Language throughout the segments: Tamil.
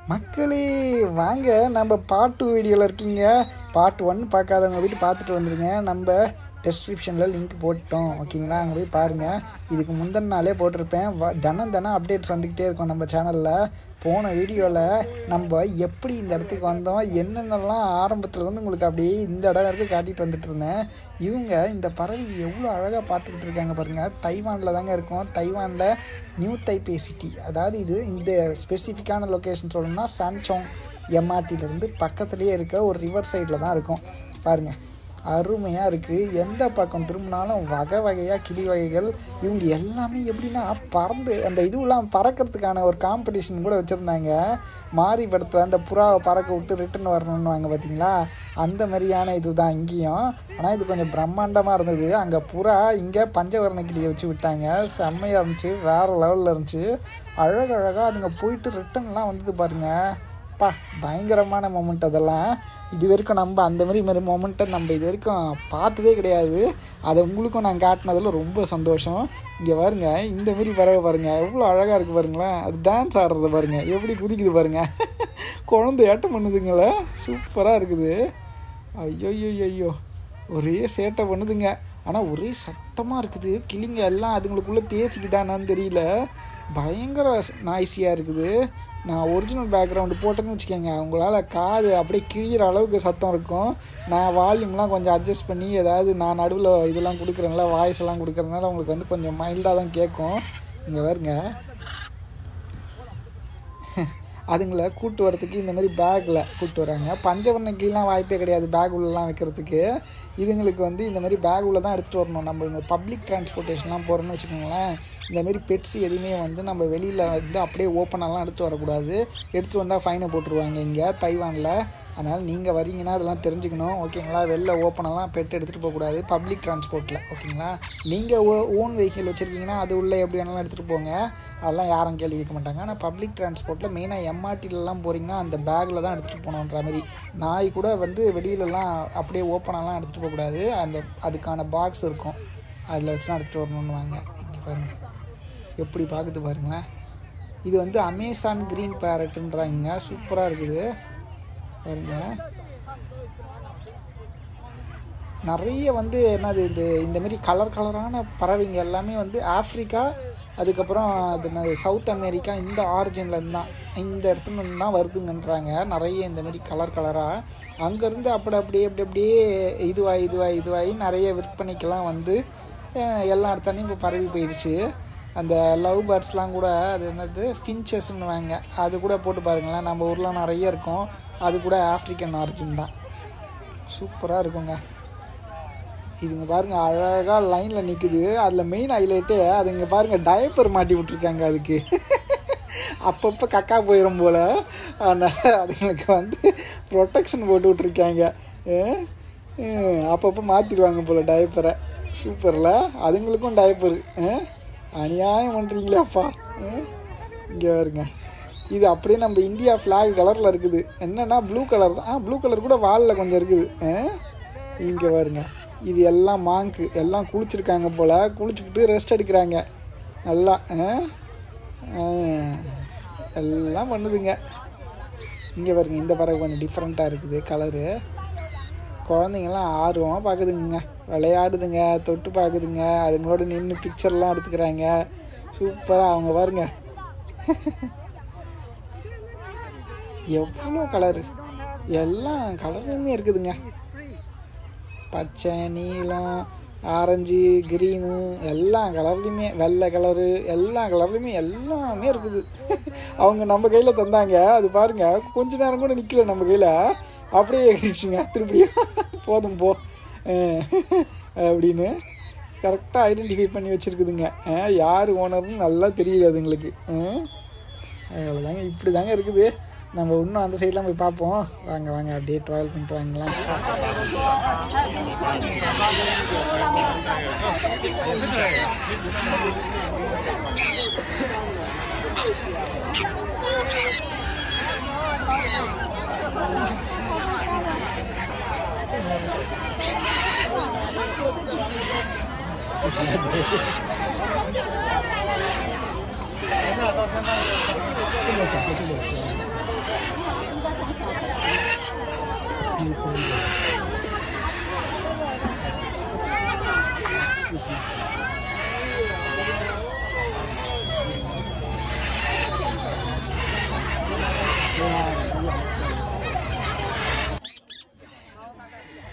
மக்களே வாங்க நம்ம பார்ட் டூ வீடியோவில் இருக்கீங்க பார்ட் ஒன் பார்க்காதவங்க போயிட்டு பார்த்துட்டு வந்துருங்க நம்ம டெஸ்கிரிப்ஷனில் லிங்க் போட்டோம் ஓகேங்களா அங்கே போய் பாருங்கள் இதுக்கு முந்தின நாளே போட்டிருப்பேன் வ தினம் தினம் அப்டேட்ஸ் வந்துக்கிட்டே இருக்கும் நம்ம சேனலில் போன வீடியோவில் நம்ம எப்படி இந்த இடத்துக்கு வந்தோம் என்னென்னலாம் ஆரம்பத்தில் வந்து உங்களுக்கு அப்படியே இந்த இடம் வரைக்கும் காட்டிட்டு வந்துட்டு இருந்தேன் இவங்க இந்த பறவை எவ்வளோ அழகாக பார்த்துக்கிட்டு இருக்காங்க பாருங்கள் தைவானில் தாங்க இருக்கும் தைவானில் நியூ தைப்பே சிட்டி அதாவது இது இந்த ஸ்பெசிஃபிக்கான லொக்கேஷன் சொல்லணும்னா சான்சோங் எம்ஆர்டிலேருந்து பக்கத்துலேயே இருக்க ஒரு ரிவர் சைடில் தான் இருக்கும் பாருங்கள் அருமையாக இருக்குது எந்த பக்கம் திரும்பினாலும் வகை வகையாக கிளி வகைகள் இவங்க எல்லாமே எப்படின்னா பறந்து அந்த இதுவெல்லாம் பறக்கிறதுக்கான ஒரு காம்படிஷன் கூட வச்சுருந்தாங்க மாறி படத்தை அந்த புறாவை பறக்க விட்டு ரிட்டன் வரணும்னு வாங்க பார்த்தீங்களா அந்த மாதிரியான இது தான் இங்கேயும் ஆனால் இது கொஞ்சம் பிரம்மாண்டமாக இருந்தது அங்கே புறா இங்கே பஞ்சவர்ண கிளியை வச்சு விட்டாங்க செம்மையாக இருந்துச்சு வேறு லெவலில் இருந்துச்சு அழகழகாக அதுங்க போயிட்டு ரிட்டன்லாம் வந்தது பாருங்கள் பா பயங்கரமான மொமெண்ட் அதெல்லாம் இது வரைக்கும் நம்ம அந்த மாதிரி மாதிரி மொமெண்ட்டை நம்ம இது வரைக்கும் பார்த்ததே கிடையாது அதை உங்களுக்கும் நான் காட்டினதில் ரொம்ப சந்தோஷம் இங்கே பாருங்க இந்த மாரி பறவை பாருங்க எவ்வளோ அழகாக இருக்குது பாருங்களேன் அது டான்ஸ் ஆடுறத பாருங்க எப்படி குதிக்குது பாருங்க குழந்தை ஏட்டம் பண்ணுதுங்களே சூப்பராக இருக்குது ஐயோ ஐயோ ஒரே சேட்டை பண்ணுதுங்க ஆனால் ஒரே சத்தமாக இருக்குது கிளிங்க எல்லாம் அதுங்களுக்குள்ளே பேசிக்குதானான்னு தெரியல பயங்கர நாய்ஸியாக இருக்குது நான் ஒரிஜினல் பேக்ரவுண்டு போட்டேன்னு வச்சுக்கோங்க உங்களால் காது அப்படியே கிழிகிற அளவுக்கு சத்தம் இருக்கும் நான் வால்யூம்லாம் கொஞ்சம் அட்ஜஸ்ட் பண்ணி ஏதாவது நான் நடுவில் இதெல்லாம் கொடுக்குறேன்ல வாய்ஸ் எல்லாம் கொடுக்குறதுனால உங்களுக்கு வந்து கொஞ்சம் மைல்டாக தான் கேட்கும் இங்கே பாருங்க அதுங்களை கூட்டு வரத்துக்கு இந்த மாதிரி பேக்கில் கூப்பிட்டு வராங்க பஞ்சவர்ணக்கிலாம் வாய்ப்பே கிடையாது பேக் உள்ளலாம் வைக்கிறதுக்கு இதுங்களுக்கு வந்து இந்த மாதிரி பேக் உள்ள தான் எடுத்துகிட்டு வரணும் நம்ம இந்த பப்ளிக் டிரான்ஸ்போர்ட்டேஷன்லாம் போகிறோன்னு வச்சுக்கோங்களேன் இந்த மாதிரி பெட்ஸ் எதுவுமே வந்து நம்ம வெளியில் வந்து அப்படியே ஓப்பனெல்லாம் எடுத்துகிட்டு வரக்கூடாது எடுத்துகிட்டு வந்தால் ஃபைனை போட்டுருவாங்க இங்கே தைவானில் அதனால் நீங்கள் வரீங்கன்னா அதெல்லாம் தெரிஞ்சுக்கணும் ஓகேங்களா வெளில ஓப்பனெல்லாம் பெட் எடுத்துகிட்டு போகக்கூடாது பப்ளிக் டிரான்ஸ்போர்ட்டில் ஓகேங்களா நீங்கள் ஓ ஓன் வெஹிக்கிள் வச்சுருக்கீங்கன்னா அது உள்ளே எப்படி வேணாலும் எடுத்துகிட்டு போங்க அதெல்லாம் யாரும் கேள்வி கேட்க மாட்டாங்க ஆனால் பப்ளிக் டிரான்ஸ்போர்ட்டில் மெயினாக எம்ஆர்டிலலாம் போகிறீங்கன்னா அந்த பேக்கில் தான் எடுத்துகிட்டு போகணுன்ற மாதிரி நாய் கூட வந்து வெளியிலலாம் அப்படியே ஓப்பனெல்லாம் எடுத்துகிட்டு போகக்கூடாது அந்த அதுக்கான பாக்ஸ் இருக்கும் அதில் வச்சு தான் எடுத்துகிட்டு வரணும்னு வாங்க இங்கே பாருங்கள் எப்படி பார்க்குது பாருங்களேன் இது வந்து அமேசான் க்ரீன் பேரட்டுன்றாங்க சூப்பராக இருக்குது பாருங்க நிறைய வந்து என்னது இந்த இந்தமாரி கலர் கலரான பறவைங்க எல்லாமே வந்து ஆஃப்ரிக்கா அதுக்கப்புறம் அது என்னது சவுத் அமெரிக்கா இந்த ஆரிஜின்லேருந்து தான் இந்த இடத்துல இருந்து தான் வருதுங்கன்றாங்க நிறைய இந்தமாரி கலர் கலராக அங்கேருந்து அப்படி அப்படியே அப்படி அப்படியே இதுவாகி இதுவாகி இதுவாகி நிறைய விற்பனைக்கெல்லாம் வந்து எல்லா இடத்துலையும் இப்போ பரவி போயிடுச்சு அந்த லவ் பேர்ட்ஸ்லாம் கூட அது என்னது ஃபின்ச்சஸ்ன்னு வாங்க அது கூட போட்டு பாருங்களேன் நம்ம ஊரில் நிறைய இருக்கும் அது கூட ஆஃப்ரிக்கன் ஆரிஜின் தான் சூப்பராக இருக்குங்க இதுங்க பாருங்கள் அழகாக லைனில் நிற்குது அதில் மெயின் ஹைலைட்டு அதுங்க பாருங்கள் டயப்பர் மாட்டி விட்ருக்காங்க அதுக்கு அப்பப்போ கக்கா போயிடும் போல் அதனால் அதுங்களுக்கு வந்து ப்ரொட்டெக்ஷன் போட்டு விட்ருக்காங்க அப்பப்போ மாற்றிடுவாங்க போல் டயப்பரை சூப்பரில் அதுங்களுக்கும் டயப்பர் அநியாயம் பண்ணுறீங்களாப்பா இங்கே வருங்க இது அப்படியே நம்ம இந்தியா ஃப்ளாக் கலரில் இருக்குது என்னென்னா ப்ளூ கலர் தான் ஆ ப்ளூ கலர் கூட வாலில் கொஞ்சம் இருக்குது இங்கே வருங்க இது எல்லாம் மாங்க்கு எல்லாம் குளிச்சிருக்காங்க போல் குளிச்சுக்கிட்டு ரெஸ்ட் எடுக்கிறாங்க நல்லா எல்லாம் பண்ணுதுங்க இங்கே பாருங்க இந்த பறவை கொஞ்சம் டிஃப்ரெண்ட்டாக இருக்குது கலரு குழந்தைங்கள்லாம் ஆர்வமாக பார்க்குதுங்க விளையாடுதுங்க தொட்டு பார்க்குதுங்க அதுங்களோட நின்று பிக்சர்லாம் எடுத்துக்கிறாங்க சூப்பராக அவங்க பாருங்க எவ்வளோ கலரு எல்லாம் கலர்லையுமே இருக்குதுங்க பச்சை நீலம் ஆரஞ்சு க்ரீனு எல்லா கலர்லேயுமே வெள்ளை கலரு எல்லா கலர்லேயுமே எல்லாமே இருக்குது அவங்க நம்ம கையில் தந்தாங்க அது பாருங்கள் கொஞ்ச நேரம் கூட நிற்கல நம்ம கையில் அப்படியே எகிரிச்சுங்க திருப்பியும் போதும் போ அப்படின்னு கரெக்டாக ஐடென்டிஃபை பண்ணி வச்சுருக்குதுங்க யார் ஓனர்னு நல்லா தெரியுது அதுங்களுக்கு அவ்வளோதாங்க இப்படி தாங்க இருக்குது நம்ம இன்னும் அந்த சைட்லாம் போய் பார்ப்போம் வாங்க வாங்க அப்படியே ட்ராவல் பண்ணிட்டு வாங்கலாம்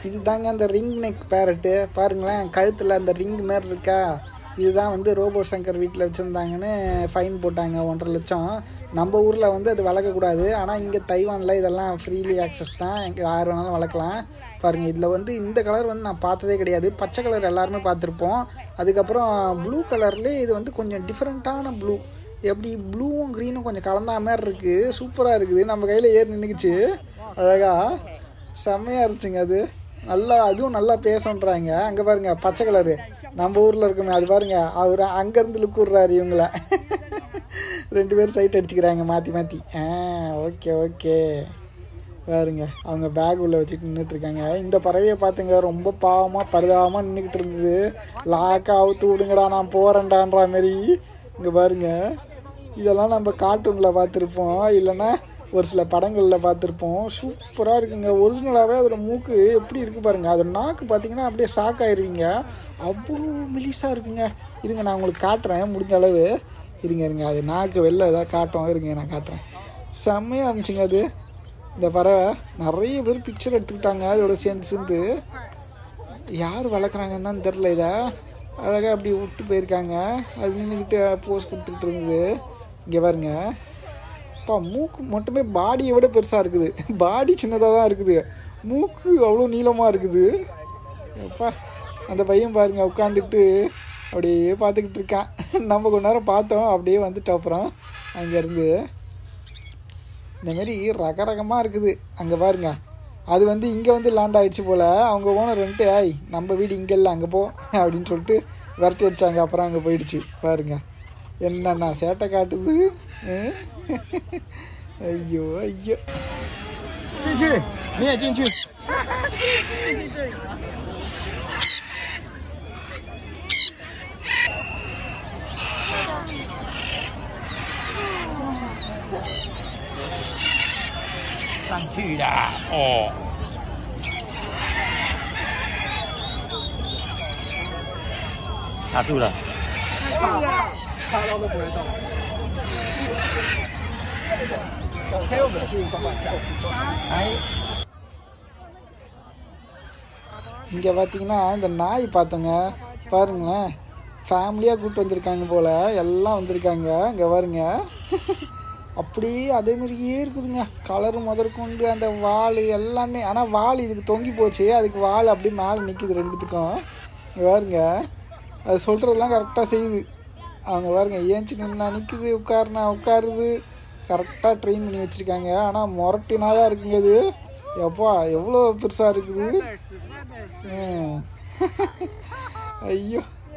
இதுதாங்க அந்த ரிங் நெக் பேரட்டு பாருங்களேன் கழுத்தில் அந்த ரிங் மாதிரி இருக்கா இதுதான் வந்து ரோபோ சங்கர் வீட்டில் வச்சுருந்தாங்கன்னு ஃபைன் போட்டாங்க ஒன்றரை லட்சம் நம்ம ஊரில் வந்து அது வளர்க்கக்கூடாது ஆனால் இங்கே தைவானில் இதெல்லாம் ஃப்ரீலி ஆக்சஸ் தான் எங்கே யார் வேணாலும் வளர்க்கலாம் பாருங்கள் இதில் வந்து இந்த கலர் வந்து நான் பார்த்ததே கிடையாது பச்சை கலர் எல்லாருமே பார்த்துருப்போம் அதுக்கப்புறம் ப்ளூ கலர்லேயே இது வந்து கொஞ்சம் டிஃப்ரெண்ட்டான ப்ளூ எப்படி ப்ளூவும் க்ரீனும் கொஞ்சம் கலந்தா மாதிரி இருக்குது சூப்பராக இருக்குது நம்ம கையில் ஏறி நின்றுக்குச்சு அழகாக செம்மையாக இருந்துச்சுங்க அது நல்லா அதுவும் நல்லா பேசுன்றாங்க அங்கே பாருங்க பச்சை கலரு நம்ம ஊரில் இருக்குமே அது பாருங்க அவர் அங்கேருந்து லுக் விட்றாரு இவங்கள ரெண்டு பேரும் சைட் அடிச்சுக்கிறாங்க மாற்றி மாற்றி ஆ ஓகே ஓகே பாருங்க அவங்க பேக் உள்ள வச்சுட்டு நின்றுட்டு இருக்காங்க இந்த பறவையை பார்த்துங்க ரொம்ப பாவமாக பரிதாபமாக நின்றுக்கிட்டு இருந்தது லாக்கா அவுத்து விடுங்கடா நான் போகிறேன்டான்ற மாதிரி இங்கே பாருங்க இதெல்லாம் நம்ம கார்ட்டூனில் பார்த்துருப்போம் இல்லைன்னா ஒரு சில படங்களில் பார்த்துருப்போம் சூப்பராக இருக்குங்க ஒரிஜினலாகவே அதோட மூக்கு எப்படி இருக்குது பாருங்கள் அதோட நாக்கு பார்த்தீங்கன்னா அப்படியே ஷாக் ஆயிருவீங்க அவ்வளோ மெலிசாக இருக்குங்க இருங்க நான் உங்களுக்கு காட்டுறேன் முடிஞ்ச அளவு இருங்க இருங்க அது நாக்கு வெளில ஏதாவது காட்டும் இருங்க நான் காட்டுறேன் செம்மையாக இருந்துச்சுங்க அது இந்த பறவை நிறைய பேர் பிக்சர் எடுத்துக்கிட்டாங்க அதோட சேர்ந்து சேர்ந்து யார் வளர்க்குறாங்கன்னு தான் தெரில இதை அழகாக அப்படி விட்டு போயிருக்காங்க அது நின்றுக்கிட்டு போஸ் கொடுத்துக்கிட்டு இருந்தது இங்கே பாருங்க அப்பா மூக்கு மட்டுமே பாடியை விட பெருசாக இருக்குது பாடி சின்னதாக தான் இருக்குது மூக்கு அவ்வளோ நீளமாக இருக்குது அப்பா அந்த பையன் பாருங்க உட்காந்துக்கிட்டு அப்படியே பார்த்துக்கிட்டு இருக்கான் நம்ம கொஞ்ச நேரம் பார்த்தோம் அப்படியே வந்துட்டோம் அப்புறம் அங்கேருந்து இந்தமாரி ரக ரகமாக இருக்குது அங்கே பாருங்க அது வந்து இங்கே வந்து லேண்ட் ஆயிடுச்சு போல் அவங்க ஓனர் வந்துட்டு ஐய் நம்ம வீடு இங்கே இல்லை அங்கே போ அப்படின்னு சொல்லிட்டு விரட்டி அடிச்சாங்க அப்புறம் அங்கே போயிடுச்சு பாருங்க என்னண்ணா சேட்டை காட்டுது ம்? ஐயோ ஐயோ 进去，你也进去。 上去啦！哦， 卡住了。 大到都不会动。小黑我们去帮忙下。哎。இங்கே பார்த்தீங்கன்னா இந்த நாய் பார்த்தோங்க பாருங்களேன் ஃபேமிலியாக கூப்பிட்டு வந்திருக்காங்க போல் எல்லாம் வந்திருக்காங்க இங்கே பாருங்க அப்படியே அதே மாதிரியே இருக்குதுங்க கலர் முதற்கொண்டு அந்த வால் எல்லாமே ஆனால் வால் இதுக்கு தொங்கி போச்சு அதுக்கு வால் அப்படியே மேலே நிற்கிது ரெண்டுத்துக்கும் இங்கே பாருங்க அது சொல்கிறதெல்லாம் கரெக்டாக செய்யுது அவங்க பாருங்க ஏஞ்சி நின்னா நிற்குது உட்காருனா உட்காருது கரெக்டாக ட்ரெயின் பண்ணி வச்சுருக்காங்க ஆனால் முரட்டு நாயாக இருக்குங்க இது எப்பா எவ்வளோ பெருசாக இருக்குது ம். ஐயோ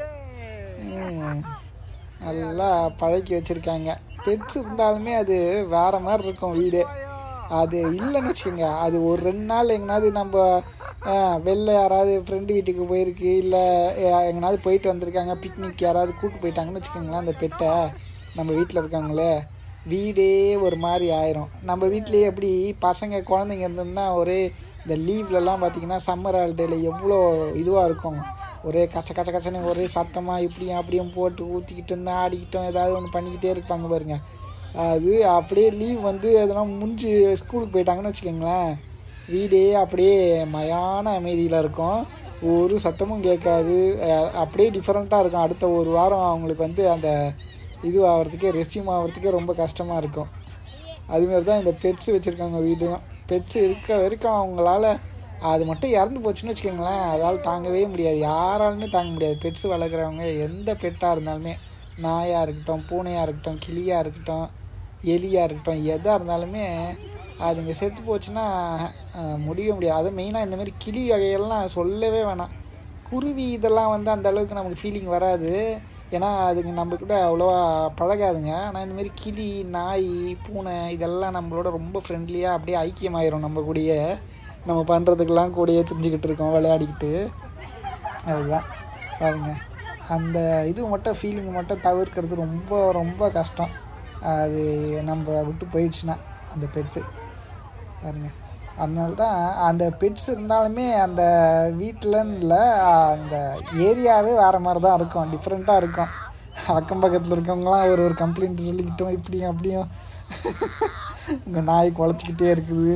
ம். நல்லா பழக்கி வச்சுருக்காங்க பெட்ஸ் இருந்தாலுமே அது வேற மாதிரி இருக்கும் வீடு அது இல்லைன்னு வச்சுக்கோங்க அது ஒரு ரெண்டு நாள் எங்கேனாவது நம்ம ஆ, வெளில யாராவது ஃப்ரெண்டு வீட்டுக்கு போயிருக்கு இல்லை எங்கேனாவது போயிட்டு வந்திருக்காங்க பிக்னிக் யாராவது கூப்பிட்டு போயிட்டாங்கன்னு வச்சுக்கோங்களேன் அந்த பெட்டை நம்ம வீட்டில் இருக்காங்களே வீடே ஒரு மாதிரி ஆயிரும் நம்ம வீட்லேயே எப்படி பசங்க குழந்தைங்க இருந்தோம்னா ஒரே இந்த லீவ்லலாம் பார்த்தீங்கன்னா சம்மர் ஹாலிடேல எவ்வளோ இதுவாக இருக்கும் ஒரே கச்ச கச்ச கச்சன்னு ஒரே சத்தமாக இப்படியும் அப்படியும் போட்டு ஊற்றிக்கிட்டு இருந்து ஆடிக்கிட்டோம் ஏதாவது ஒன்று பண்ணிக்கிட்டே இருப்பாங்க பாருங்க அது அப்படியே லீவ் வந்து அதெல்லாம் முடிஞ்சு ஸ்கூலுக்கு போயிட்டாங்கன்னு வச்சுக்கோங்களேன் வீடே அப்படியே மயான அமைதியில் இருக்கும் ஒரு சத்தமும் கேட்காது அஹ் அப்படியே டிஃப்ரெண்ட்டாக இருக்கும் அடுத்த ஒரு வாரம் அவங்களுக்கு வந்து அந்த இது ஆகிறதுக்கே ரெஸ்யூம் ஆகிறதுக்கே ரொம்ப கஷ்டமாக இருக்கும் அதுமாரி தான் இந்த பெட்ஸ் வச்சுருக்காங்க வீடுலாம் பெட்ஸ் இருக்க வரைக்கும் அவங்களால அது மட்டும் இறந்து போச்சுன்னு வச்சுக்கோங்களேன் அதால் தாங்கவே முடியாது யாராலுமே தாங்க முடியாது பெட்ஸ் வளர்க்குறவங்க எந்த பெட்டாக இருந்தாலுமே நாயாக இருக்கட்டும் பூனையாக இருக்கட்டும் கிளியாக இருக்கட்டும் எலியாக இருக்கட்டும் எதாக இருந்தாலுமே அதுங்க செத்து போச்சுன்னா அஹ், முடியவே முடியாது அதுவும் மெயினாக இந்த மாதிரி கிளி வகைகள்லாம் சொல்லவே வேணாம் குருவி இதெல்லாம் வந்து அந்த அளவுக்கு நமக்கு ஃபீலிங் வராது ஏன்னா அதுங்க நம்ம கூட அவ்வளோவா பழகாதுங்க ஆனால் இந்த மாதிரி கிளி நாய் பூனை இதெல்லாம் நம்மளோட ரொம்ப ஃப்ரெண்ட்லியாக அப்படியே ஐக்கியமாயிரும் நம்ம கூடயே நம்ம பண்ணுறதுக்கெல்லாம் கூடயே தெரிஞ்சுக்கிட்டு இருக்கோம் விளையாடிக்கிட்டு அதுதான் பாருங்க அந்த இது மட்டும் ஃபீலிங் மட்டும் தவிர்க்கிறது ரொம்ப ரொம்ப கஷ்டம் அது நம்ம விட்டு போயிடுச்சுன்னா அந்த பெட்டு பாருங்க அதனால தான் அந்த பெட்ஸ் இருந்தாலுமே அந்த வீட்டிலன்னு இல்லை அந்த ஏரியாவே வேறு மாதிரி தான் இருக்கும் டிஃப்ரெண்ட்டாக இருக்கும் அக்கம் பக்கத்தில் இருக்கவங்களாம் ஒரு ஒரு கம்ப்ளைண்ட் சொல்லிக்கிட்டோம் இப்படியும் அப்படியும் உங்கள் நாய் குலைச்சிக்கிட்டே இருக்குது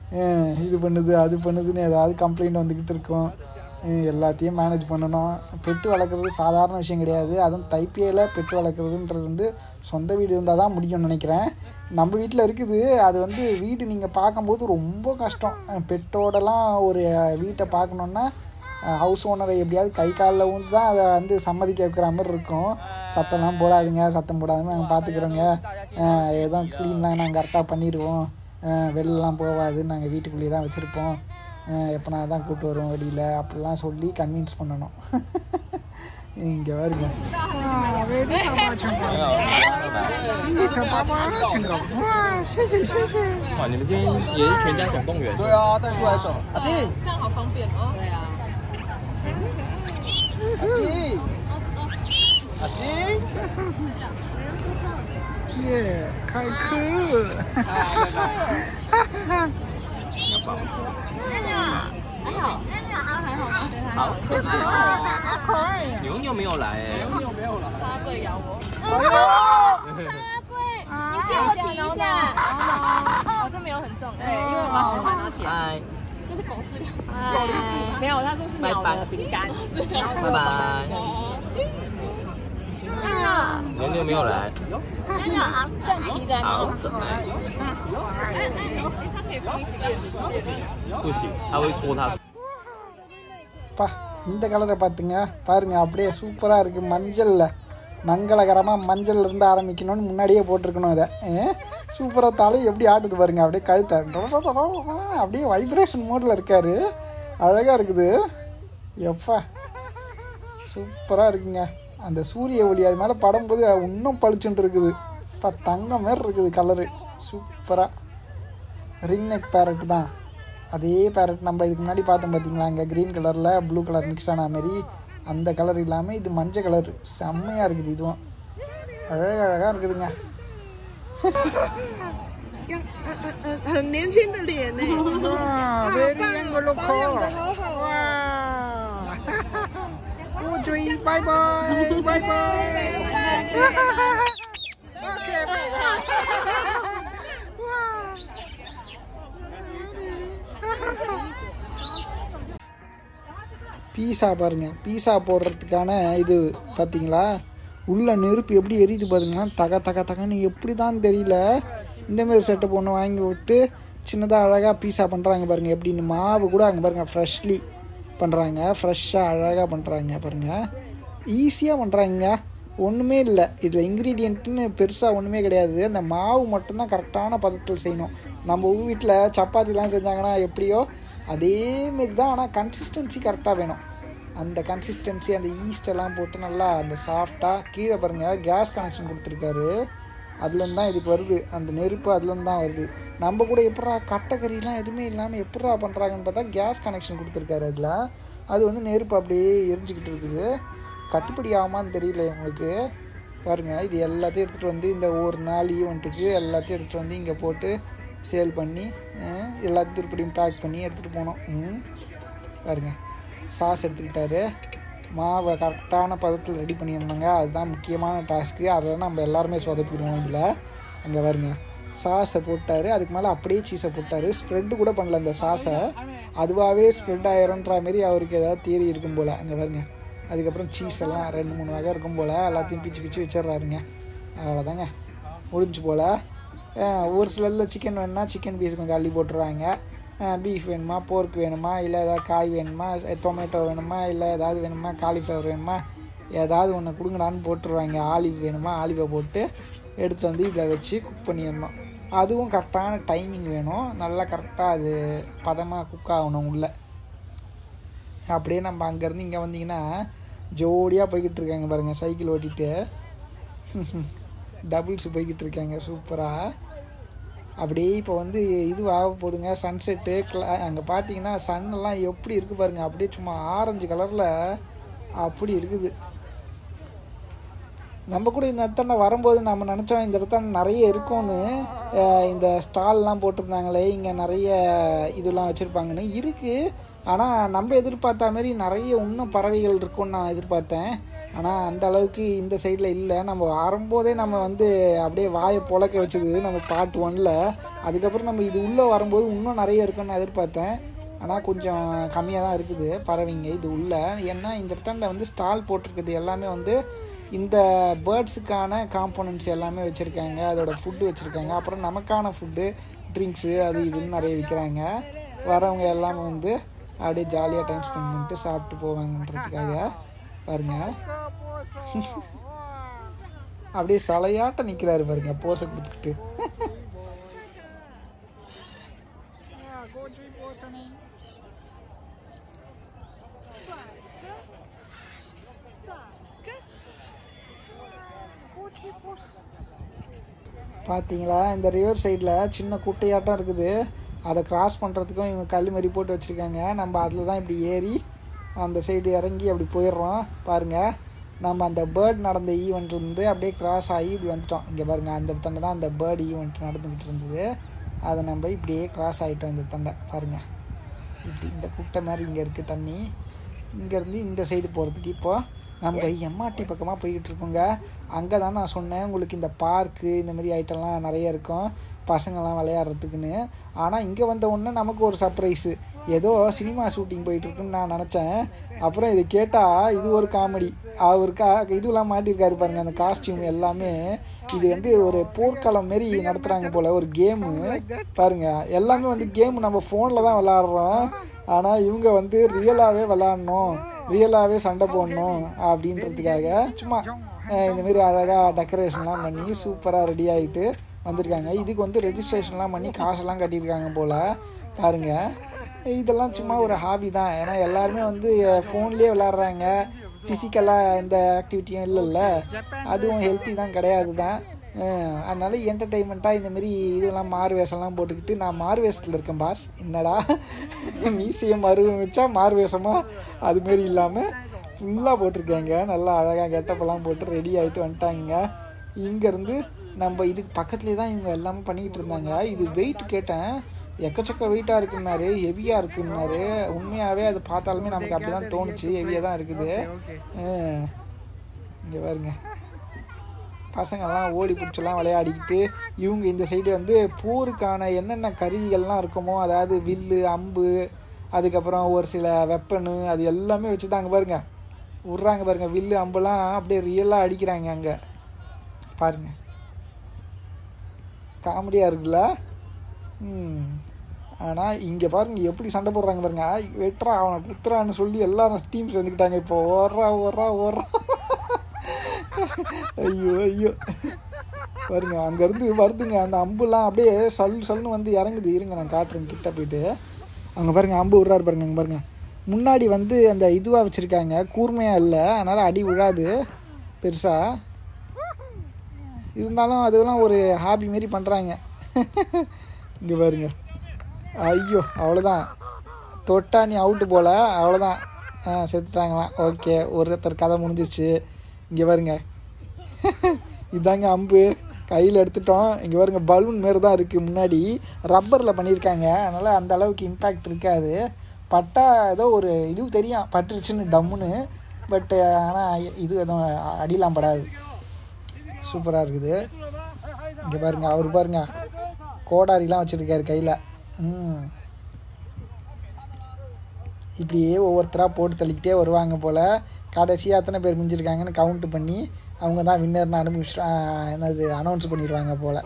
அஹ் இது பண்ணுது அது பண்ணுதுன்னு ஏதாவது கம்ப்ளைண்ட் வந்துக்கிட்டு இருக்கும் அஹ் எல்லாத்தையும் மேனேஜ் பண்ணணும் பெட்டு வளர்க்குறது சாதாரண விஷயம் கிடையாது அதுவும் தைப்பியில் பெட்டு வளர்க்குறதுன்றது வந்து சொந்த வீடு இருந்தால் தான் முடியும்னு நினைக்கிறேன் நம்ம வீட்டில் இருக்குது அது வந்து வீடு நீங்கள் பார்க்கும்போது ரொம்ப கஷ்டம் அஹ் பெட்டோடலாம் ஒரு வீட்டை பார்க்கணுன்னா ஹவுஸ் ஓனரை எப்படியாவது கை காலில் ஊந்து தான் அதை வந்து சம்மதிக்க வைக்கிற மாதிரி இருக்கும் சத்தம்லாம் போடாதுங்க சத்தம் போடாதுங்க நாங்கள் பார்த்துக்குறோங்க ஏதோ க்ளீன் தான் நாங்கள் கரெக்டாக பண்ணிடுவோம் அஹ் வெளிலலாம் போகாது நாங்கள் வீட்டுக்குள்ளேயே தான் வச்சுருப்போம் எப்போனா தான் கூப்பிட்டு வருவோம் வெளியில் அப்படிலாம் சொல்லி கன்வின்ஸ் பண்ணணும் இங்கே வருங்க 哇，喂，你好吗，陈哥？你小爸爸，陈哥，哇，谢谢谢谢。 哇，你们今天也是全家总动员？ 对啊，带出来走。阿静， 这样好方便哦。对啊。 阿静，阿静， 耶，开课。 还好，还好吗？ 好， 好可爱呀！ 牛牛没有来哎。 插柜咬我。 插柜，你借我提一下。 哦，这没有很重。对，因为我把手环拿起来。 拜这是狗饲料。没有，他说是鸟的饼干。 拜拜。牛牛没有来， 正皮的。 好可爱。 它可以放一起干。 不行，他会戳他。 பா இந்த கலரை பார்த்துங்க பாருங்க அப்படியே சூப்பராக இருக்குது மஞ்சளில் மங்களகரமாக மஞ்சள்ல இருந்து ஆரம்பிக்கணும்னு முன்னாடியே போட்டிருக்கணும் இதை சூப்பராக தலை எப்படி ஆட்டுது பாருங்க அப்படியே கழுத்தை அப்படியே வைப்ரேஷன் மோடில் இருக்காரு அழகாக இருக்குது எப்பா சூப்பராக இருக்குங்க அந்த சூரிய ஒளி அது மேலே படும்போது இன்னும் பளிச்சுட்டு இருக்குது இப்போ தங்கம் மாதிரி இருக்குது கலரு சூப்பராக ரிங் நெக் பேரட் தான் அதே பேரட் நம்ம இதுக்கு முன்னாடி பார்த்தோம் பார்த்தீங்களா இங்கே க்ரீன் கலரில் ப்ளூ கலர் மிக்ஸ் ஆன மாதிரி அந்த கலர் இல்லாமல் இது மஞ்சள் கலர் செம்மையாக இருக்குது இதுவும் அழகழகாக இருக்குதுங்க 很年轻的脸呢， 哇，喂，你两个 loco。 保养的好好哦。 哇，乌龟，拜拜，拜拜。OK，拜拜。 பீஸா பாருங்க பீஸா போடுறதுக்கான இது பார்த்தீங்களா உள்ள நெருப்பு எப்படி எரியுது பாருங்கன்னா தக தக தகன்னு எப்படி தான் தெரியல இந்தமாரி செட்டப் ஒன்று வாங்கி விட்டு சின்னதாக அழகாக பீஸா பண்ணுறாங்க பாருங்கள் எப்படின்னு மாவு கூட அங்கே பாருங்கள் ஃப்ரெஷ்லி பண்ணுறாங்க ஃப்ரெஷ்ஷாக அழகாக பண்ணுறாங்க பாருங்கள் ஈஸியாக பண்ணுறாங்க ஒன்றுமே இல்லை இதில் இன்க்ரீடியண்ட்டுன்னு பெருசாக ஒன்றுமே கிடையாது அந்த மாவு மட்டும்தான் கரெக்டான பதத்தில் செய்யணும் நம்ம வீட்டில் சப்பாத்திலாம் செஞ்சாங்கன்னா எப்படியோ அதேமாரி தான் ஆனால் கன்சிஸ்டன்சி கரெக்டாக வேணும் அந்த கன்சிஸ்டன்சி அந்த ஈஸ்ட் எல்லாம் போட்டு நல்லா அந்த சாஃப்டாக கீழே பாருங்கள் கேஸ் கனெக்ஷன் கொடுத்துருக்காரு அதுலேருந்து தான் இதுக்கு வருது அந்த நெருப்பு அதுலேருந்து தான் வருது நம்ம கூட எப்படா கட்டைக்கறிலாம் எதுவுமே இல்லாமல் எப்படா பண்ணுறாங்கன்னு பார்த்தா கேஸ் கனெக்ஷன் கொடுத்துருக்காரு அதில் அது வந்து நெருப்பு அப்படியே எரிஞ்சுக்கிட்டு இருக்குது கட்டுப்படி ஆகுமான்னு தெரியல உங்களுக்கு பாருங்கள் இது எல்லாத்தையும் எடுத்துகிட்டு வந்து இந்த ஒரு நாள் ஈவெண்ட்டுக்கு எல்லாத்தையும் எடுத்துகிட்டு வந்து இங்கே போட்டு சேல் பண்ணி அஹ், எல்லாத்தையும் திருப்படியும் பேக் பண்ணி எடுத்துகிட்டு போனோம் ம் பாருங்க சாஸ் எடுத்துக்கிட்டாரு மாவை கரெக்டான பதத்தில் ரெடி பண்ணியிருந்தாங்க அதுதான் முக்கியமான டாஸ்க்கு அதை நம்ம எல்லாருமே சொதப்பிடுவோம் இதில் அங்கே பாருங்க சாஸை போட்டார் அதுக்கு மேலே அப்படியே சீஸை போட்டார் ஸ்ப்ரெட்டு கூட பண்ணல அந்த சாஸை அதுவாகவே ஸ்ப்ரெட் ஆயிரும்ன்ற மாரி அவருக்கு ஏதாவது தியரி இருக்கும் போல் அங்கே பாருங்க அதுக்கப்புறம் சீஸ் எல்லாம் ரெண்டு மூணு வகை இருக்கும் போல் எல்லாத்தையும் பிச்சு பிச்சு வச்சிடுறாருங்க அவ்வளோதாங்க முடிஞ்சு போல் ஒரு சிலரில் சிக்கன் வேணும்னா சிக்கன் பீஸ் கொஞ்சம் அள்ளி போட்டுருவாங்க பீஃப் வேணுமா போர்க் வேணுமா இல்லை ஏதாவது காய் வேணுமா டொமேட்டோ வேணுமா இல்லை ஏதாவது வேணுமா காலிஃப்ளவர் வேணுமா ஏதாவது ஒன்று கொடுங்கடான்னு போட்டுருவாங்க ஆலிவ் வேணுமா ஆலிவை போட்டு எடுத்துகிட்டு வந்து இதில் வச்சு குக் பண்ணிடணும் அதுவும் கரெக்டான டைமிங் வேணும் நல்லா கரெக்டாக அது பதமாக குக் ஆகணும் உள்ளே அப்படியே நம்ம அங்கேருந்து இங்கே வந்தீங்கன்னா ஜோடியாக போய்கிட்டு இருக்காங்க பாருங்கள் சைக்கிள் ஓட்டிகிட்டு டபுள்ஸ் போய்கிட்டு இருக்காங்க சூப்பராக அப்படியே இப்போ வந்து இது ஆக போகுதுங்க சன்செட்டு அங்கே பார்த்தீங்கன்னா sun எல்லாம் எப்படி இருக்குது பாருங்கள் அப்படியே சும்மா ஆரஞ்சு கலரில் அப்படி இருக்குது நம்ம கூட இந்த இடத்துல வரும்போது நம்ம நினச்சோம் இந்த இடத்துல நிறைய இருக்கும்னு அஹ் இந்த ஸ்டால்லாம் போட்டிருந்தாங்களே இங்கே நிறைய இதெல்லாம் வச்சுருப்பாங்கன்னு இருக்குது ஆனால் நம்ம எதிர்பார்த்த மாதிரி நிறைய இன்னும் பறவைகள் இருக்கும்னு நான் எதிர்பார்த்தேன் ஆனால் அந்த அளவுக்கு இந்த சைடில் இல்லை நம்ம வரும்போதே நம்ம வந்து அப்படியே வாயை புழக்க வச்சது நம்ம பார்ட் ஒன்ல அதுக்கப்புறம் நம்ம இது உள்ளே வரும்போது இன்னும் நிறைய இருக்குன்னு நான் எதிர்பார்த்தேன் ஆனால் கொஞ்சம் கம்மியாக தான் இருக்குது பறவைங்க இது உள்ள ஏன்னா இந்த இடத்துல வந்து ஸ்டால் போட்டிருக்குது எல்லாமே வந்து இந்த பேர்ட்ஸுக்கான காம்போனன்ட்ஸ் எல்லாமே வச்சுருக்காங்க அதோட ஃபுட்டு வச்சுருக்காங்க அப்புறம் நமக்கான ஃபுட்டு ட்ரிங்க்ஸு அது இதுன்னு நிறைய விற்கிறாங்க வரவங்க எல்லாமே வந்து அப்படியே ஜாலியாக டைம் ஸ்பெண்ட் பண்ணிட்டு சாப்பிட்டு போவாங்கன்றதுக்காக பாருங்க அப்படியே சலையாட்ட நிற்கிறாரு பாருங்க போஸை கொடுத்துக்கிட்டு பார்த்தீங்களா இந்த ரிவர் சைடில் சின்ன குட்டையாட்டம் இருக்குது அதை கிராஸ் பண்ணுறதுக்கும் இவங்க கல் மாதிரி போட்டு வச்சுருக்காங்க நம்ம அதில் தான் இப்படி ஏறி அந்த சைடு இறங்கி அப்படி போயிடுறோம் பாருங்கள் நம்ம அந்த பேர்ட் நடந்த ஈவெண்ட்லேருந்து அப்படியே கிராஸ் ஆகி இப்படி வந்துட்டோம் இங்கே பாருங்கள் அந்த இடத்துல தான் அந்த பேர்ட் ஈவெண்ட் நடந்துக்கிட்டு இருந்தது அதை நம்ம இப்படியே கிராஸ் ஆகிட்டோம் இந்த தண்டை பாருங்கள் இப்படி இந்த குட்டை மாதிரி இங்கே இருக்குது தண்ணி இங்கேருந்து இந்த சைடு போகிறதுக்கு இப்போ நம்ம எம்ஆர்டி பக்கமாக போய்கிட்டு இருக்கோங்க அங்கே தான் நான் சொன்னேன் உங்களுக்கு இந்த பார்க்கு இந்த மாதிரி ஐட்டம்லாம் நிறைய இருக்கும் பசங்கள்லாம் விளையாடுறதுக்குன்னு ஆனால் இங்கே வந்த உடனே நமக்கு ஒரு சர்ப்ரைஸு ஏதோ சினிமா ஷூட்டிங் போயிட்டுருக்குன்னு நான் நினச்சேன் அப்புறம் இதை கேட்டால் இது ஒரு காமெடி அவர் கா இதுலாம் மாட்டியிருக்காரு பாருங்க அந்த காஸ்டியூம் எல்லாமே இது வந்து ஒரு போர்க்களம் மாரி நடத்துகிறாங்க போல் ஒரு கேமு பாருங்க எல்லாமே வந்து கேம் நம்ம ஃபோனில் தான் விளாட்றோம் ஆனால் இவங்க வந்து ரியலாகவே விளாட்ணும் ரியலாகவே சண்டை போடணும் அப்படின்றதுக்காக சும்மா அஹ், இந்த மாதிரி அழகாக டெக்கரேஷன்லாம் பண்ணி சூப்பராக ரெடி ஆகிட்டு வந்திருக்காங்க இதுக்கு வந்து ரெஜிஸ்ட்ரேஷன்லாம் பண்ணி காசெல்லாம் கட்டியிருக்காங்க போல் பாருங்கள் இதெல்லாம் சும்மா ஒரு ஹாபி தான் ஏன்னா எல்லாருமே வந்து ஃபோன்லேயே விளாட்றாங்க ஃபிசிக்கலாக எந்த ஆக்டிவிட்டியும் இல்லைல்ல அதுவும் ஹெல்த்தி தான் கிடையாது தான் அஹ் அதனால என்டர்டெயின்மெண்ட்டாக இந்த மாதிரி இதெல்லாம் மாறு வேஷம்லாம் போட்டுக்கிட்டு நான் மாறு வேஷத்தில் இருக்கேன் பாஸ் என்னடா மீசையை மருவம் வச்சா மாறு வேஷமாக அதுமாரி இல்லாமல் ஃபுல்லாக போட்டிருக்காங்க நல்லா அழகாக கெட்டப்பெல்லாம் போட்டு ரெடி ஆகிட்டு வந்துட்டாங்க இங்கேருந்து நம்ம இதுக்கு பக்கத்துலேயே தான் இவங்க எல்லாமே பண்ணிக்கிட்டு இருந்தாங்க இது வெயிட் கேட்டேன் எக்கச்சக்க வெயிட்டாக இருக்குன்னாரு ஹெவியாக இருக்குன்னாரு உண்மையாகவே அது பார்த்தாலுமே நமக்கு அப்படி தான் தோணுச்சு ஹெவியாக தான் இருக்குது இங்கே பாருங்க பசங்கள்லாம் ஓடி பிடிச்செல்லாம் விளையாடிக்கிட்டு இவங்க இந்த சைடு வந்து போருக்கான என்னென்ன கருவிகள்லாம் இருக்குமோ அதாவது வில்லு அம்பு அதுக்கப்புறம் ஒரு சில வெப்பனு அது எல்லாமே வச்சு தாங்க பாருங்க விட்றாங்க பாருங்க வில்லு அம்புலாம் அப்படியே ரியலாக அடிக்கிறாங்க அங்கே பாருங்க காமெடியாக இருக்குல்ல ம் ஆனால் இங்கே பாருங்க எப்படி சண்டை போடுறாங்க பாருங்க வெட்டுறா அவனை குத்துறான்னு சொல்லி எல்லாரும் டீம் சேர்ந்துக்கிட்டாங்க இப்போ ஓடுறா ஓடுறா ஓடுறா ஐயோ ஐயோ பாருங்க அங்கேருந்து வருதுங்க அந்த அம்புலாம் அப்படியே சல் சல்னு வந்து இறங்குது இருங்க நான் காட்டுறேன் கிட்ட போயிட்டு அங்கே பாருங்க அம்பு விட்றாரு பாருங்க அங்கே பாருங்க முன்னாடி வந்து அந்த இதுவாக வச்சுருக்காங்க கூர்மையாக இல்லை அதனால் அடி விழாது பெருசாக இருந்தாலும் அதெல்லாம் ஒரு ஹாபி மாரி பண்ணுறாங்க இங்கே பாருங்க ஐயோ அவ்வளோதான் தொட்டா நீ அவுட்டு போல அவ்வளோதான் ஆ செத்துட்டாங்களாம் ஓகே ஒருத்தர் கதை முடிஞ்சிச்சு இங்கே பாருங்க இதாங்க அம்பு கையில் எடுத்துட்டோம் இங்கே பாருங்க பலூன் மாரி தான் இருக்குது முன்னாடி ரப்பரில் பண்ணியிருக்காங்க அதனால் அந்த அளவுக்கு இம்பேக்ட் இருக்காது பட்டா ஏதோ ஒரு இது தெரியும் பட்டுருச்சுன்னு டம்முன்னு பட் ஆனால் இது எதுவும் அடிலாம் படாது சூப்பராக இருக்குது இங்கே பாருங்க அவர் பாருங்க கோடாரிலாம் வச்சுருக்காரு கையில் ம் இப்படியே ஒவ்வொருத்தராக போட்டு தள்ளிக்கிட்டே வருவாங்க போல் கடைசியாக எத்தனை பேர் மிஞ்சிருக்காங்கன்னு கவுண்ட் பண்ணி அவங்க தான் வின்னர்னு அனுப்பிச்சு என்னது அனௌன்ஸ் பண்ணிடுவாங்க போல்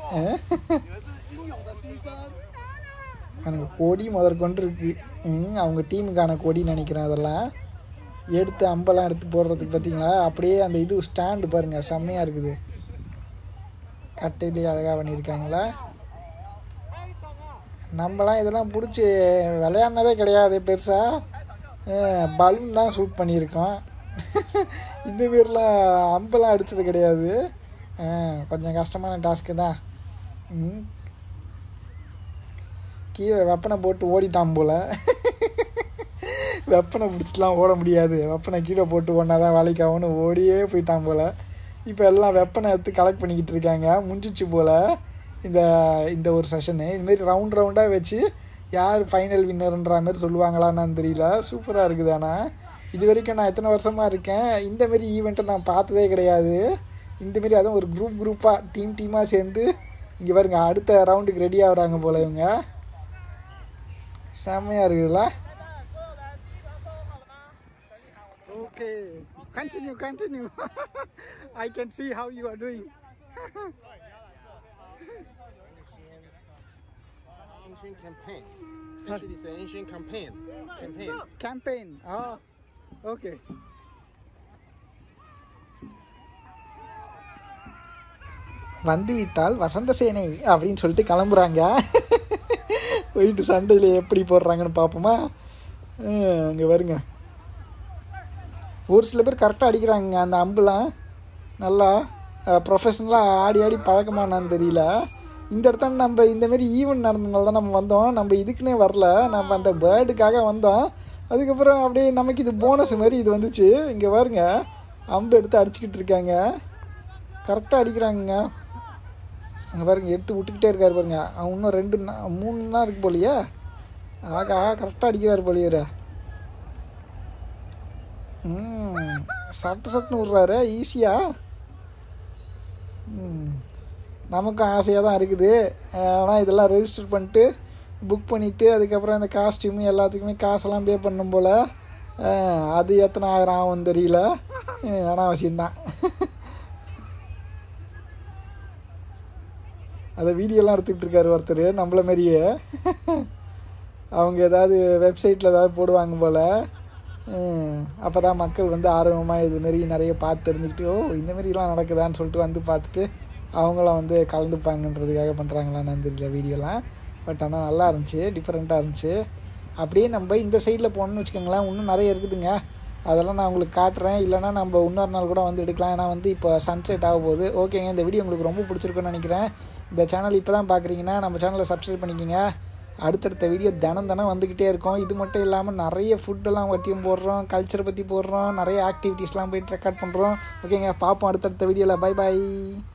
அந்த கொடி முதற்கொண்டு இருக்கு ம், அவங்க டீமுக்கான கொடின்னு நினைக்கிறேன் அதெல்லாம் எடுத்து அம்பெல்லாம் எடுத்து போடுறதுக்கு பார்த்தீங்களா அப்படியே அந்த இது ஸ்டாண்டு பாருங்கள் செம்மையாக இருக்குது கட்டையிலே அழகாக பண்ணியிருக்காங்களா நம்மலாம் இதெல்லாம் பிடிச்சி விளையாடினதே கிடையாது பெருசாக பலூன் தான் ஷூட் பண்ணியிருக்கோம் இந்த மாரிலாம் அம்பெல்லாம் அடித்தது கிடையாது அஹ், கொஞ்சம் கஷ்டமான டாஸ்க்கு தான் ம். கீழே வெப்பனை போட்டு ஓடிட்டான் போல் வெப்பனை பிடிச்சிட்டுலாம் ஓட முடியாது வெப்பனை கீழே போட்டு ஒன்றா தான் வேலைக்கு ஆகும்னு ஓடியே போயிட்டான் போல் இப்போ எல்லாம் வெப்பனை எடுத்து கலெக்ட் பண்ணிக்கிட்டு இருக்காங்க முடிஞ்சிச்சு போல் இந்த இந்த ஒரு செஷனு இதுமாரி ரவுண்ட் ரவுண்டாக வச்சு யார் ஃபைனல் வின்னர்ன்ற மாதிரி சொல்லுவாங்களான்னு தெரியல சூப்பராக இருக்குது ஆனால் இது வரைக்கும் நான் எத்தனை வருஷமாக இருக்கேன் இந்த மாதிரி ஈவெண்ட்டை நான் பார்த்ததே கிடையாது இந்த மாதிரி அதுவும் ஒரு குரூப் குரூப்பாக டீம் டீமாக சேர்ந்து இங்கே பாருங்க அடுத்த ரவுண்டுக்கு ரெடி ஆகுறாங்க போல இவங்க செம்மையாக இருக்குதுல்ல okay continue continue I can see how you are doing Ancient campaign. Actually, it's an ancient campaign. Campaign. campaign ah okay வந்து விட்டால் வசந்த சேனை அப்படின்னு சொல்லிட்டு கிளம்புறாங்க போயிட்டு சண்டையில் எப்படி போடுறாங்கன்னு பார்ப்போமா அங்கே வருங்க ஒரு சில பேர் கரெக்டாக அடிக்கிறாங்க அந்த அம்புலாம் நல்லா ப்ரொஃபஷனலாக ஆடி ஆடி பழக்கமானான்னு தெரியல இந்த இடத்துல நம்ம இந்த மாதிரி ஈவெண்ட் நடந்தனால தான் நம்ம வந்தோம் நம்ம இதுக்குன்னே வரல நம்ம அந்த பேர்டுக்காக வந்தோம் அதுக்கப்புறம் அப்படியே நமக்கு இது போனஸ் மாதிரி இது வந்துச்சு இங்கே பாருங்க அம்பு எடுத்து அடிச்சுக்கிட்டு இருக்காங்க கரெக்டாக அடிக்கிறாங்க அங்கே பாருங்க எடுத்து விட்டுக்கிட்டே இருக்காரு பாருங்க அவன் இன்னும் ரெண்டு நா- மூணு நாள் இருக்கு போலியே ஆகா கரெக்டாக அடிக்கிறாரு போலியே ம் சட்டு சட்டுன்னு விட்றாரு ஈஸியாக ம் நமக்கும் ஆசையாக தான் இருக்குது ஆனால் இதெல்லாம் ரெஜிஸ்டர் பண்ணிட்டு புக் பண்ணிவிட்டு அதுக்கப்புறம் இந்த காஸ்டியூமு எல்லாத்துக்குமே காசெல்லாம் பே பண்ணும் போல் அது எத்தனை ஆயிரம் ஆகும் தெரியல அஹ் அனாவசியம்தான் அதை வீடியோலாம் எடுத்துக்கிட்டு இருக்காரு ஒருத்தர் நம்மள மாதிரியே அவங்க ஏதாவது வெப்சைட்டில் ஏதாவது போடுவாங்க போல் அப்போ தான் மக்கள் வந்து ஆர்வமாக இதுமாரி நிறைய பார்த்து தெரிஞ்சுக்கிட்டு ஓ இந்த மாதிரிலாம் நடக்குதான்னு சொல்லிட்டு வந்து பார்த்துட்டு அவங்களாம் வந்து கலந்துப்பாங்கன்றதுக்காக பண்ணுறாங்களான்னு தெரியல வீடியோலாம் பட் ஆனால் நல்லா இருந்துச்சு டிஃப்ரெண்ட்டாக இருந்துச்சு அப்படியே நம்ம இந்த சைடில் போனோம்னு வச்சுக்கோங்களேன் இன்னும் நிறைய இருக்குதுங்க அதெல்லாம் நான் உங்களுக்கு காட்டுறேன் இல்லைனா நம்ம இன்னொரு நாள் கூட வந்து எடுக்கலாம் ஏன்னா வந்து இப்போ சன்செட் ஆக போகுது ஓகேங்க இந்த வீடியோ உங்களுக்கு ரொம்ப பிடிச்சிருக்குன்னு நினைக்கிறேன் இந்த சேனல் இப்போ தான் பார்க்குறீங்கன்னா நம்ம சேனலை சப்ஸ்கிரைப் பண்ணிக்கோங்க அடுத்தடுத்த வீடியோ தினம் தினம் வந்துக்கிட்டே இருக்கும் இது மட்டும் இல்லாமல் நிறைய ஃபுட்டெல்லாம் பற்றியும் போடுறோம் கல்ச்சரை பற்றி போடுறோம் நிறைய ஆக்டிவிட்டீஸ்லாம் போயிட்டு ரெக்கார்ட் பண்ணுறோம் ஓகேங்க பார்ப்போம் அடுத்தடுத்த வீடியோவில் பை பை